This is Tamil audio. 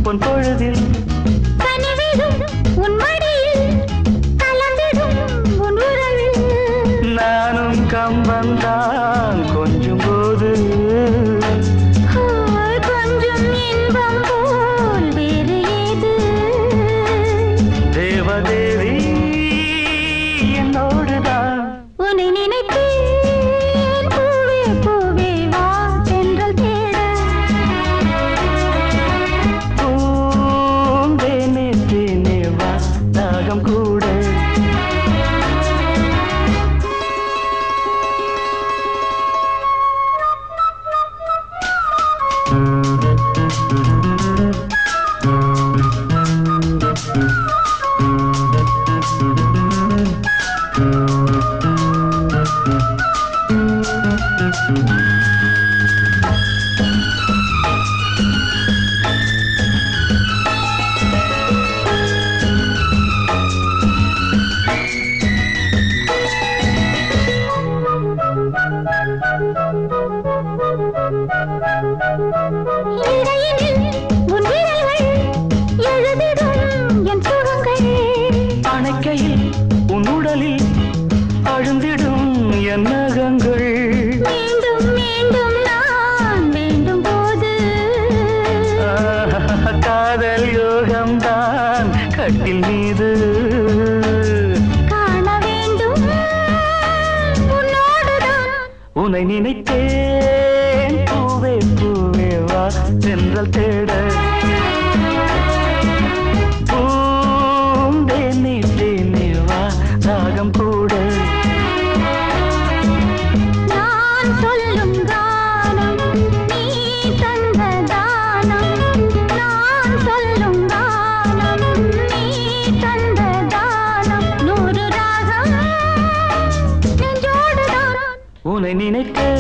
பொன் பொழுதில் கனிவிடும் உன் மடியில் கலந்திடும் உன் உறவில் நானும் கம்பந்தான் கொஞ்சம் போது ஓர் கொஞ்சம் இன்பம் போல் வேறு ஏது தேவதேவி என்னோடுதான் உன்னை நினைத்தேன் பூவே பூவே வா தென்றல் தேட பூந்தேனே தேனே வா தாகம் கூட இடையினில் உன் விரல்கள் எழுதிடும் என் சுகங்கள் அணைக்கையில் உன் உடலில் அழுந்திடும் என் நகங்கள் மீண்டும் மீண்டும் நான் வேண்டும் போது ஆஹ், காதல் யோகம்தான் கட்டில் மீது காண வேண்டும் உன்னோடுதான் உன்னை நினைத்தேன் பூவே பூவே வா சென்றல் தேட பூந்தேனே தேனே வா ராகம் கூட நான் சொல்லும் கானம் நீ தந்த தானம் நான் சொல்லும் கானம் நீ தந்த தானம் நூறு ராகம் நெஞ்சோடுதான் உன்னை நினைத்தேன்